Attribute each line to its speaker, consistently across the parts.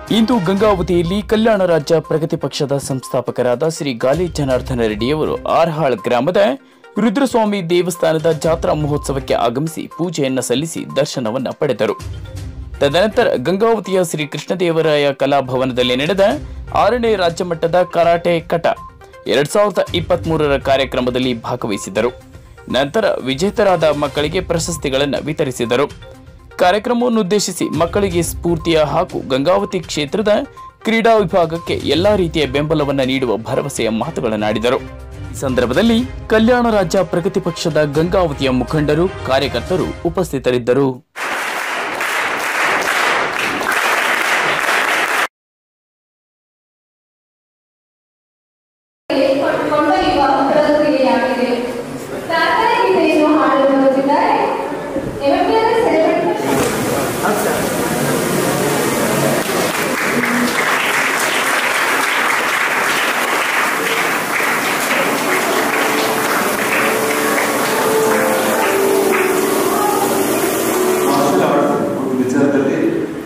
Speaker 1: ಇಂದು ಗಂಗಾವತಿಯಲ್ಲಿ ಕಲ್ಯಾಣ ರಾಜ್ಯ ಪ್ರಗತಿ ಪಕ್ಷದ ಸಂಸ್ಥಾಪಕರಾದ ಶ್ರೀ ಗಾಲಿ ಜನಾರ್ದನ ರೆಡ್ಡಿಯವರು ಆರ್ಹಾಳ್ ಗ್ರಾಮದ ರುದ್ರಸ್ವಾಮಿ ದೇವಸ್ಥಾನದ ಜಾತ್ರಾ ಮಹೋತ್ಸವಕ್ಕೆ ಆಗಮಿಸಿ ಪೂಜೆಯನ್ನ ಸಲ್ಲಿಸಿ ದರ್ಶನವನ್ನ ಪಡೆದರು ತದನಂತರ ಗಂಗಾವತಿಯ ಶ್ರೀ ಕೃಷ್ಣದೇವರಾಯ ಕಲಾಭವನದಲ್ಲಿ ನಡೆದ ಆರನೇ ರಾಜ್ಯ ಮಟ್ಟದ ಕರಾಟೆ ಕಟ ಎರಡ್ ಸಾವಿರದ ಇಪ್ಪತ್ತ್ ಮೂರರ ಕಾರ್ಯಕ್ರಮದಲ್ಲಿ ಭಾಗವಹಿಸಿದರು ನಂತರ ವಿಜೇತರಾದ ಮಕ್ಕಳಿಗೆ ಪ್ರಶಸ್ತಿಗಳನ್ನು ವಿತರಿಸಿದರು ಕಾರ್ಯಕ್ರಮವನ್ನುದ್ದೇಶಿಸಿ ಮಕ್ಕಳಿಗೆ ಸ್ಫೂರ್ತಿಯ ಹಾಗೂ ಗಂಗಾವತಿ ಕ್ಷೇತ್ರದ ಕ್ರೀಡಾ ವಿಭಾಗಕ್ಕೆ ಎಲ್ಲಾ ರೀತಿಯ ಬೆಂಬಲವನ್ನು ನೀಡುವ ಭರವಸೆಯ ಮಾತುಗಳನ್ನಾಡಿದರು ಈ ಸಂದರ್ಭದಲ್ಲಿ ಕಲ್ಯಾಣ ರಾಜ್ಯ ಪ್ರಗತಿ ಪಕ್ಷದ ಗಂಗಾವತಿಯ ಮುಖಂಡರು ಕಾರ್ಯಕರ್ತರು ಉಪಸ್ಥಿತರಿದ್ದರು
Speaker 2: ಕೊಂಡೊಯ್ಯುವ ಪ್ರಕ್ರಿಯೆಯಾಗಿದೆ ಪ್ರಾರ್ಥನೆ ಗೀತೆಯನ್ನು ಹಾಡಲು ಬರುತ್ತಿದ್ದಾರೆ ಎವರಿಯರ ಸೆಲೆಬ್ರೇಟ್
Speaker 3: ಮಾರ್ಷಲ್ ಆರ್ಟ್ಸ್ ಒಂದು ವಿಚಾರದಲ್ಲಿ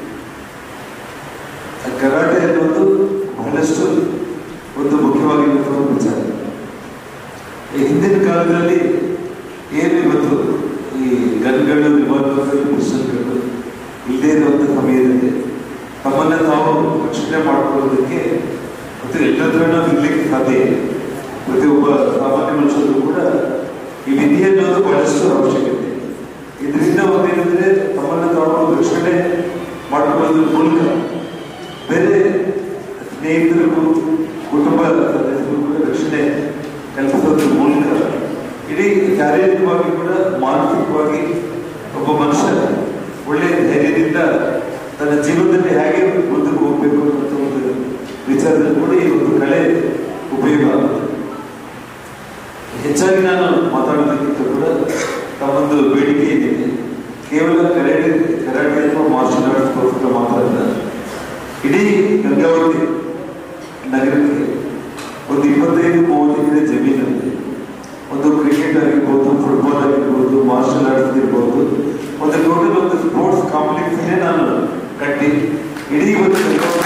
Speaker 3: ಕರಾಟೆ ಅನ್ನೋದು ಬಹಳಷ್ಟು ಒಂದು ಮುಖ್ಯವಾಗಿರುವಂತಹ ಒಂದು ವಿಚಾರ ಈ ಹಿಂದಿನ ಕಾಲದಲ್ಲಿ ಏನು ಇವತ್ತು ಈ ಗನ್ಗಳು ರಿವಾಲ್ವರ್ಗಳು ಪಿಸ್ಟಲ್ಗಳು ಇಲ್ಲದೇ ಇರುವಂಥ ಸಮಯದಲ್ಲಿ ತಮ್ಮನ್ನ ತಾವು ರಕ್ಷಣೆ ಮಾಡಿಕೊಳ್ಳೋದಕ್ಕೆ ಮತ್ತು ಎಲ್ಲರ ನಾವು ಇರ್ಲಿಕ್ಕೆ ಸಾಧ್ಯ ಇಲ್ಲ ಪ್ರತಿಯೊಬ್ಬ ಸಾಮಾನ್ಯ ಮನುಷ್ಯರು ಕೂಡ ಈ ವಿಧಿ ಅನ್ನೋದು ಬಹಳಷ್ಟು ಅವಶ್ಯಕತೆ ಇದರಿಂದ ಒಂದೇನೆಂದ್ರೆ ತಮ್ಮನ್ನ ತಾವು ರಕ್ಷಣೆ ಮಾಡಿಕೊಳ್ಳೋದ್ರ ಮೂಲಕ ಬೇರೆ ಸ್ನೇಹಿತರಿಗೂ ಕುಟುಂಬ ಸದಸ್ಯರಿಗೂ ಕೂಡ ರಕ್ಷಣೆ ಕಲ್ಪಿಸೋದ್ರ ಮೂಲಕ ಇಡೀ ಶಾರೀರಿಕವಾಗಿ ಕೂಡ ಮಾನಸಿಕವಾಗಿ ಒಬ್ಬ ಮನುಷ್ಯ ಒಳ್ಳೆ ಧೈರ್ಯದಿಂದ ತನ್ನ ಜೀವನದಲ್ಲಿ ಹೇಗೆ ಮುಂದಕ್ಕೆ ಹೋಗ್ಬೇಕು ಅನ್ನೋ ಒಂದು ವಿಚಾರದಲ್ಲಿ ಕೂಡ ಈ ಒಂದು ಕಲೆ ಉಪಯೋಗ ಆಗುತ್ತೆ ಹೆಚ್ಚಾಗಿ ನಾನು ಮಾತಾಡೋದಕ್ಕಿಂತ ಕೂಡ ತಮ್ಮೊಂದು ಬೇಡಿಕೆ ಏನಿದೆ ಕೇವಲ ಕರಾಟೆ ಕರಾಟೆ ಅಥವಾ ಮಾರ್ಷಲ್ ಆರ್ಟ್ಸ್ ಗೋಸ್ಕರ ಮಾತ್ರ ಅಲ್ಲ ಇಡೀ ಗಂಗಾವತಿ ನಗರಕ್ಕೆ ಒಂದು ಇಪ್ಪತ್ತೈದು ಮೂವತ್ತು ಎಕರೆ ಜಮೀನಲ್ಲಿ ಒಂದು ಕ್ರಿಕೆಟ್ ಆಗಿರ್ಬೋದು ಫುಟ್ಬಾಲ್ ಆಗಿರ್ಬೋದು ಮಾರ್ಷಲ್ ಆರ್ಟ್ಸ್ ಇರ್ಬೋದು ಒಂದು ಟೋಟಲ್ ಒಂದು ಸ್ಪೋರ್ಟ್ಸ್ ಕಾಂಪ್ಲೆಕ್ಸ್ ನಾನು ಕಟ್ಟಿ ಇಡೀ ಒಂದು ಗಂಗಾವತಿ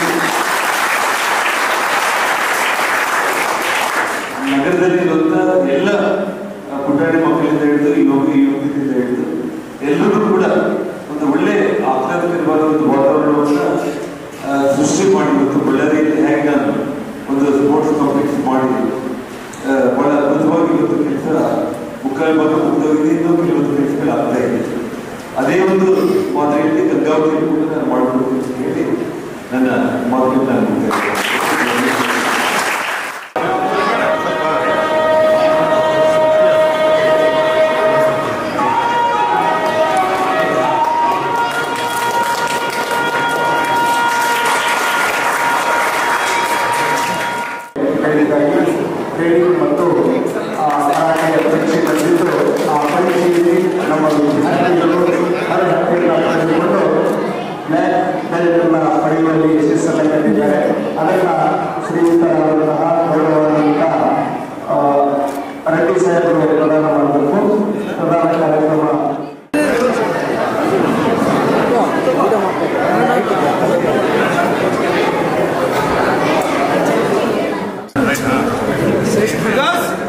Speaker 3: ನಗರದಲ್ಲಿ ಇರುವಂತ ಎಲ್ಲ ಆ, ಪುಟಾಣಿ ಮಕ್ಕಳಿಂದ ಹಿಡಿದು ಯೋಗ ಯೋಗದಿಂದ ಹಿಡಿದು ಎಲ್ಲರೂ ಕೂಡ ಒಂದು ಒಳ್ಳೆ ಆಹ್ಲಾದಕರವಾದ ಒಂದು ವಾತಾವರಣವನ್ನ ಆ, ಸೃಷ್ಟಿ ಮಾಡಿ ಮತ್ತು ಬಳ್ಳಾರಿಯಲ್ಲಿ ಹೇಗೆ ನಾನು ಒಂದು ಸ್ಪೋರ್ಟ್ಸ್ ಕಾಂಪ್ಲೆಕ್ಸ್ ಮಾಡಿ ಆ, ಬಹಳ ಅದ್ಭುತವಾಗಿ ಇವತ್ತು ಕೆಲಸ ಮುಕ್ಕಾಲು ಭಾಗ ಮುಗ್ದೋಗಿದೆ ಇನ್ನೂ ಕೆಲವೊಂದು ಕೆಲಸಗಳು ಆಗ್ತಾ ಇದೆ ಅದೇ ಒಂದು ಮಾದರಿಯಲ್ಲಿ ಗಂಗಾವತಿಯಲ್ಲಿ ಕೂಡ ನಾನು ಮಾಡಬೇಕು ಅಂತ ಹೇಳಿ ನನ್ನ ಮಾತುಗಳನ್ನ ನಾನು ಮುಗಿಸ್ತೇನೆ.
Speaker 4: ಹೇಳಿದಾಗಿ ಟ್ರೈನಿಂಗ್ ಮತ್ತು ಆ, ಕರಾಟೆಯ ಪರೀಕ್ಷೆ ಬಂದಿದ್ದು ಆ ಪರೀಕ್ಷೆಯಲ್ಲಿ ನಮ್ಮ ವಿದ್ಯಾರ್ಥಿಗಳು ಅರ್ಹತೆಯನ್ನು ಪಡೆದುಕೊಂಡು ಮ್ಯಾಚ್ ಬೆಲ್ಟನ್ನು ಪಡೆಯುವಲ್ಲಿ ಯಶಸ್ಸನ್ನು ಕಂಡಿದ್ದಾರೆ ಅದನ್ನು ಶ್ರೀಯುತರಾದಂತಹ ಗೌರವಾನ್ವಿತ ಆ, ರೆಡ್ಡಿ ಸಾಹೇಬರು ಪ್ರದಾನ ಮಾಡಬೇಕು ಪ್ರಧಾನ ಕಾರ್ಯಕ್ರಮ
Speaker 5: Because